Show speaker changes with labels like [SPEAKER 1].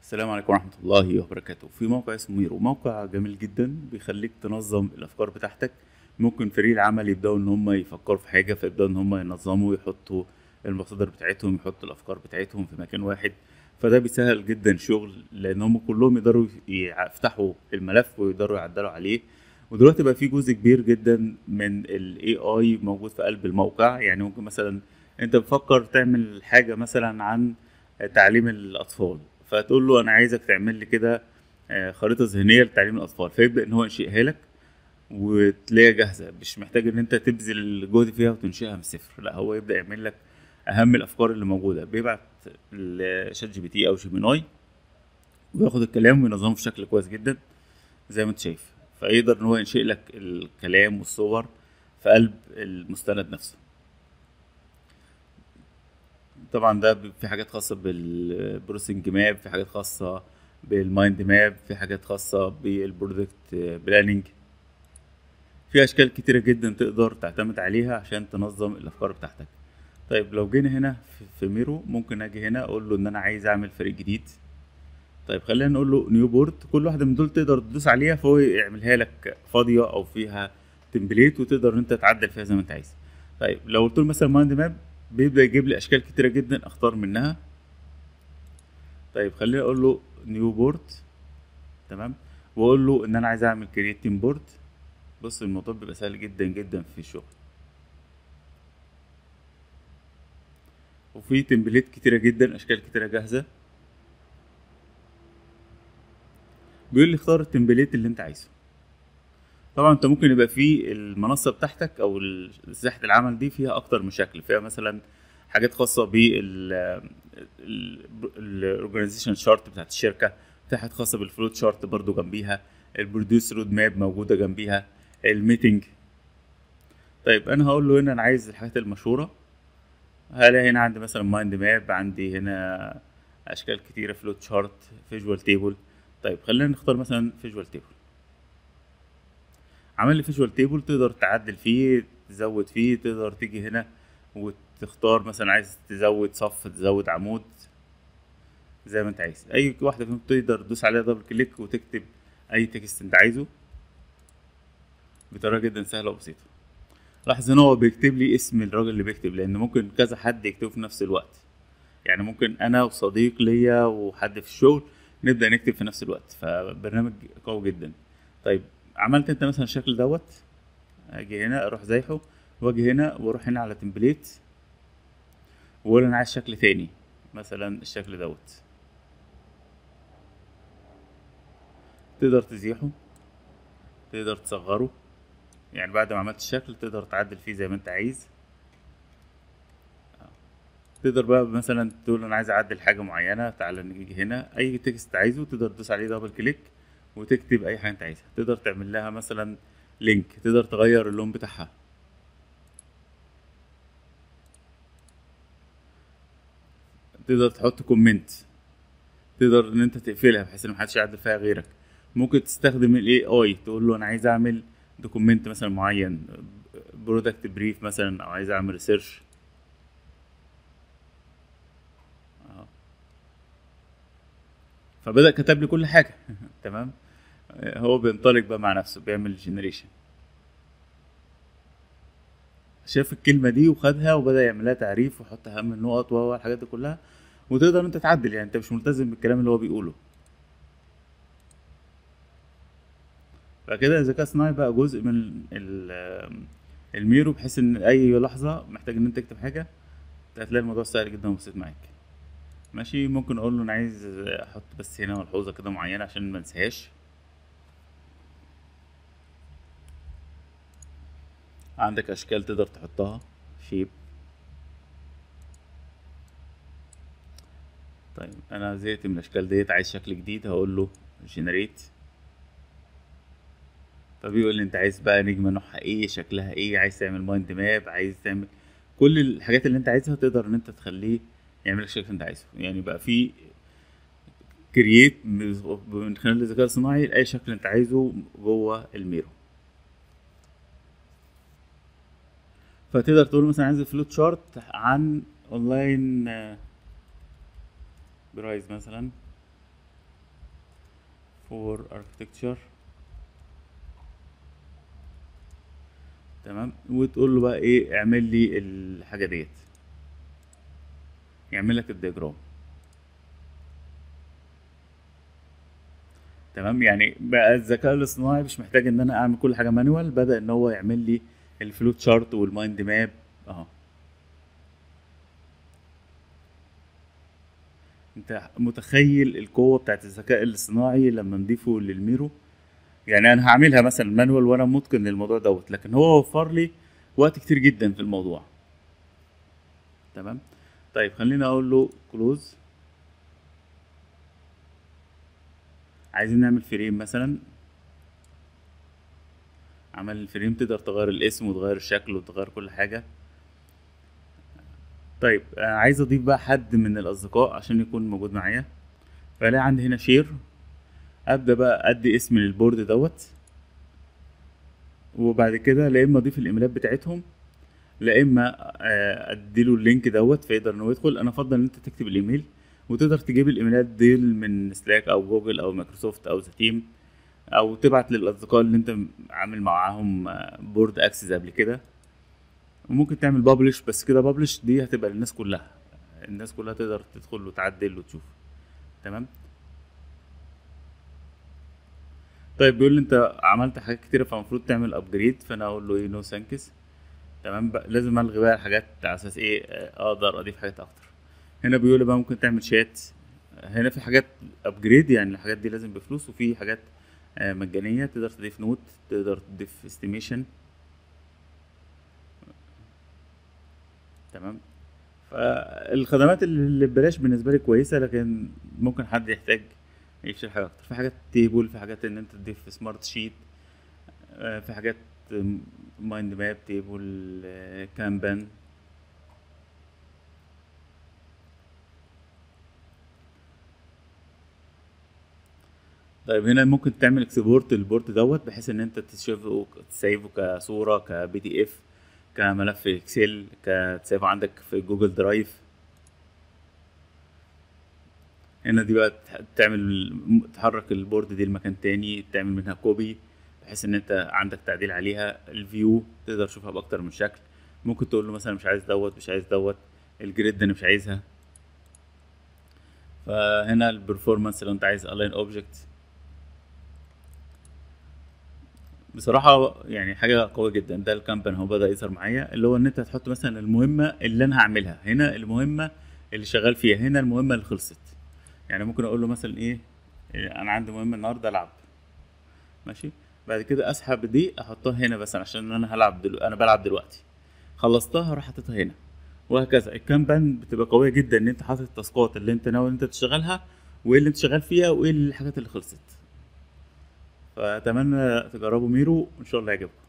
[SPEAKER 1] السلام عليكم ورحمة الله وبركاته في موقع اسمه ميرو موقع جميل جدا بيخليك تنظم الأفكار بتاعتك ممكن فريق العمل يبدأوا إن هم يفكروا في حاجة فيبدأوا إن هم ينظموا يحطوا المصادر بتاعتهم يحطوا الأفكار بتاعتهم في مكان واحد فده بيسهل جدا شغل لأن هم كلهم يقدروا يفتحوا الملف ويقدروا يعدلوا عليه ودلوقتي بقى في جزء كبير جدا من ال AI موجود في قلب الموقع يعني ممكن مثلا انت بتفكر تعمل حاجة مثلا عن تعليم الأطفال فتقول له أنا عايزك تعمل لي كده آه، خريطة ذهنية لتعليم الأطفال فيبدأ إن هو ينشئها لك وتلاقيها جاهزة مش محتاج إن أنت تبذل جهد فيها وتنشئها من الصفر لا هو يبدأ يعمل لك أهم الأفكار اللي موجودة بيبعت لشات جي بي تي أو جيميناي وياخد الكلام وينظمه في شكل كويس جدا زي ما انت شايف فيقدر ان هو ينشئ لك الكلام والصور في قلب المستند نفسه طبعا ده ب- في حاجات خاصة بالبروسنج ماب في حاجات خاصة بالمايند ماب في حاجات خاصة بالبرودكت بلاننج في اشكال كتيرة جدا تقدر تعتمد عليها عشان تنظم الافكار بتاعتك طيب لو جينا هنا في- في ميرو ممكن اجي هنا اقول له ان انا عايز اعمل فريق جديد طيب خلينا نقول له نيو بورد كل واحده من دول تقدر تدوس عليها فهو يعملها لك فاضيه او فيها تمبليت وتقدر ان انت تعدل فيها زي ما انت عايز طيب لو قلت له مثلا مايند ماب بيبدا يجيب لي اشكال كتيره جدا اختار منها طيب خلينا اقول له نيو بورد تمام واقول له ان انا عايز اعمل كرييت تيم بورد بص الموضوع بيبقى سهل جدا جدا في الشغل وفي تمبليت كتيره جدا اشكال كتيره جاهزه بيقول لي اختار التمبليت اللي انت عايزه طبعا انت ممكن يبقى في المنصه بتاعتك او ال- ساحه العمل دي فيها اكتر من شكل فيها مثلا حاجات خاصه بال الاورجانيزيشن شارت بتاعت الشركه في حاجات خاصه بالفلوت شارت برضو جنبيها البروديوس رود ماب موجوده جنبيها الميتنج طيب انا هقول له هنا انا عايز الحاجات المشهوره هلاقي هنا عندي مثلا مايند ماب عندي هنا اشكال كتيره فلوت شارت فيجوال تيبل طيب خلينا نختار مثلا فيجوال تيبل عمل لي فيجوال تيبل تقدر تعدل فيه تزود فيه تقدر تيجي هنا وتختار مثلا عايز تزود صف تزود عمود زي ما انت عايز اي واحده فيهم تقدر تدوس عليها دبل كليك وتكتب اي تكست انت عايزه بطريقه جدا سهله وبسيطه لاحظ ان هو بيكتب لي اسم الراجل اللي بيكتب لان ممكن كذا حد يكتبه في نفس الوقت يعني ممكن انا وصديق ليا وحد في الشغل نبدا نكتب في نفس الوقت فبرنامج قوي جدا طيب عملت انت مثلا الشكل دوت اجي هنا اروح زايحه واجي هنا واروح هنا على تمبليت واقول انا عايز شكل تاني مثلا الشكل دوت تقدر تزيحه تقدر تصغره يعني بعد ما عملت الشكل تقدر تعدل فيه زي ما انت عايز تقدر بقى مثلا تقول انا عايز اعدل حاجه معينه تعالى نيجي هنا اي تكست عايزه تقدر تدوس عليه دبل كليك وتكتب اي حاجه انت عايزها تقدر تعمل لها مثلا لينك تقدر تغير اللون بتاعها تقدر تحط كومنت تقدر ان انت تقفلها بحيث ان محدش يعدل فيها غيرك ممكن تستخدم الاي اي تقول له انا عايز اعمل دوكومنت مثلا معين برودكت بريف مثلا او عايز اعمل ريسيرش فبدأ كتب لي كل حاجة تمام هو بينطلق بقى مع نفسه بيعمل جنريشن شاف الكلمة دي وخدها وبدأ يعمل لها تعريف ويحط أهم النقط وهو الحاجات دي كلها وتقدر أنت تعدل يعني أنت مش ملتزم بالكلام اللي هو بيقوله فكده الذكاء الصناعي بقى جزء من ال- الميرو بحيث إن أي لحظة محتاج إن أنت تكتب حاجة هتلاقي الموضوع سهل جدا وبسيط معاك ماشي ممكن اقول له انا عايز احط بس هنا ملحوظه كده معينه عشان ما انساهاش عندك اشكال تقدر تحطها شيب طيب انا زهقت من الاشكال ديت عايز شكل جديد هقول له جنريت فبيقول لي انت عايز بقى نجمه نوعها ايه شكلها ايه عايز تعمل مايند ماب عايز تعمل كل الحاجات اللي انت عايزها تقدر ان انت تخليه يعمل لك الشكل اللي انت عايزه يعني بقى في كرييت من خلال الذكاء الصناعي لاي شكل انت عايزه جوه الميرو فتقدر تقول مثلا عايز فلوت شارت عن اونلاين برايز مثلا for architecture تمام وتقول له بقى ايه اعمل لي الحاجه ديت يعمل لك الدياجرام تمام يعني بقى الذكاء الاصطناعي مش محتاج ان انا اعمل كل حاجه مانوال بدا ان هو يعمل لي الفلوت شارت والمايند ماب اهو انت متخيل القوه بتاعت الذكاء الاصطناعي لما نضيفه للميرو يعني انا هعملها مثلا مانوال وانا متقن للموضوع دوت لكن هو وفر لي وقت كتير جدا في الموضوع تمام طيب خليني اقول له كلوز عايزين نعمل فريم مثلا عمل الفريم تقدر تغير الاسم وتغير الشكل وتغير كل حاجة طيب أنا عايز اضيف بقى حد من الاصدقاء عشان يكون موجود معايا فلاقي عندي هنا شير ابدا بقى ادي اسم للبورد دوت وبعد كده لا اما اضيف الايميلات بتاعتهم لا اما آه، اديله اللينك دوت فيقدر انه يدخل انا افضل ان انت تكتب الايميل وتقدر تجيب الايميلات دي من سلاك او جوجل او مايكروسوفت او ذا تيم او تبعت للاصدقاء اللي انت عامل معاهم بورد اكسس قبل كده وممكن تعمل بابلش بس كده بابلش دي هتبقى للناس كلها الناس كلها تقدر تدخل وتعدل وتشوف تمام طيب بيقول لي انت عملت حاجات كتيره فالمفروض تعمل ابجريد فانا اقول له ايه نو ثانكس تمام بقى لازم الغي بقى الحاجات على اساس ايه آه، اقدر اضيف حاجات اكتر هنا بيقول لي بقى ممكن تعمل شات هنا في حاجات ابجريد يعني الحاجات دي لازم بفلوس وفي حاجات آه، مجانيه تقدر تضيف نوت تقدر تضيف استيميشن تمام فالخدمات اللي ببلاش بالنسبه لي كويسه لكن ممكن حد يحتاج يشتري حاجه اكتر في حاجات تيبل في حاجات ان انت تضيف سمارت شيت آه، في حاجات مايند ماب تيبل كامبان طيب هنا ممكن تعمل اكسبورت للبورت دوت بحيث ان انت تشوفه تسيفه كصوره كبي دي اف كملف اكسل كتسيفه عندك في جوجل درايف هنا دي بقى تح- تعمل تحرك البورد دي لمكان تاني تعمل منها كوبي بحيث ان انت عندك تعديل عليها الفيو تقدر تشوفها باكتر من شكل ممكن تقول له مثلا مش عايز دوت مش عايز دوت الجريد انا مش عايزها فهنا البرفورمانس لو انت عايز الاين اوبجكت بصراحة يعني حاجة قوية جدا ده الكامبان هو بدأ يظهر معايا اللي هو ان انت هتحط مثلا المهمة اللي انا هعملها هنا المهمة اللي شغال فيها هنا المهمة اللي خلصت يعني ممكن اقول له مثلا ايه إيه، انا عندي مهمة النهاردة العب ماشي بعد كده اسحب دي احطها هنا بس عشان انا هلعب دلو... انا بلعب دلوقتي خلصتها اروح حاططها هنا وهكذا الكامبان بتبقى قوية جدا ان انت حاطط التاسكات اللي انت ناوي ان انت تشتغلها وايه اللي انت شغال فيها وايه الحاجات اللي خلصت فاتمنى تجربوا ميرو وان شاء الله يعجبكم